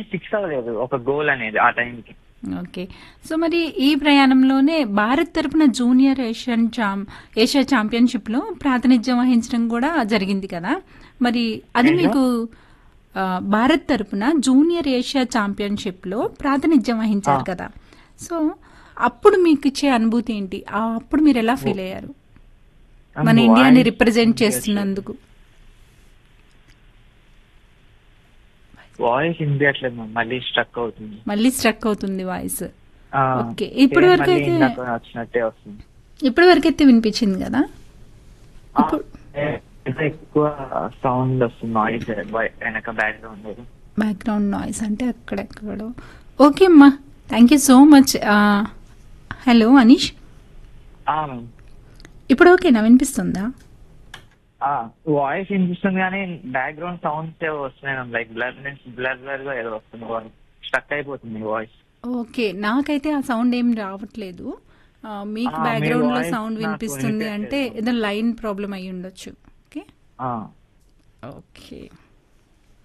కానీ ఫిక్స్ అవ్వలేదు ఒక గోల్ అనేది ఆ టైంకి ఓకే సో మరి ఈ ప్రయాణంలోనే భారత్ తరపున జూనియర్ ఏషియన్ చాం ఏషియా ఛాంపియన్షిప్ లో ప్రాతినిధ్యం వహించడం కూడా జరిగింది కదా మరి అది ఏంటో? మీకు ఆ, భారత్ తరపున జూనియర్ ఏషియా ఛాంపియన్షిప్ లో ప్రాతినిధ్యం వహించారు ఆ. కదా సో అప్పుడు మీకు ఇచ్చే అనుభూతి ఏంటి ఆ, అప్పుడు మీరు ఎలా ఫీల్ అయ్యారు మన Voice ఇండియాని రిప్రజెంట్ India చేస్తున్నందుకు వాయిస్ వినిపించట్లేదు మ్యామ్ మళ్ళీ స్ట్రక్ అవుతుంది మళ్ళీ స్ట్రక్ అవుతుంది వాయిస్ ఆ, ఓకే. ఇప్పటి సేమ్ వరకు మళ్ళీ అయితే- ఇందాక వచ్చినట్టే వస్తుంది ఇప్పటి వరకు అయితే వినిపించింది కదా ఆ, ఏ- ఇంకా ఎక్కువ సౌండ్ వస్తుంది నాయిస్ వెనక బ్యాక్గ్రౌండ్ బ్యాక్గ్రౌండ్ నాయిస్ అంటే అక్కడెక్కడో ఓకే అమ్మా thank you so much hello Anish ma'am ఇప్పుడు ఓకేనా వినిపిస్తుందా వాయిస్ వినిపిస్తుంది కానీ బ్యాక్గ్రౌండ్ సౌండ్స్ ఏవో వస్తున్నాయి ma'am like blur blur blur గా ఏదో వస్తుంది వాయిస్ స్ట్రక్ అయిపోతుంది వాయిస్ ఓకే నాకైతే ఆ సౌండ్ ఏం రావట్లేదు ఆ, మీకు ఆ, మీ బ్యాక్గ్రౌండ్ లో voice సౌండ్ నాకు వినిపిస్తుంది అంటే వినిపించలేదు. ఏదో లైన్ ప్రాబ్లం అయి ఉండొచ్చు ఓకే ఓకే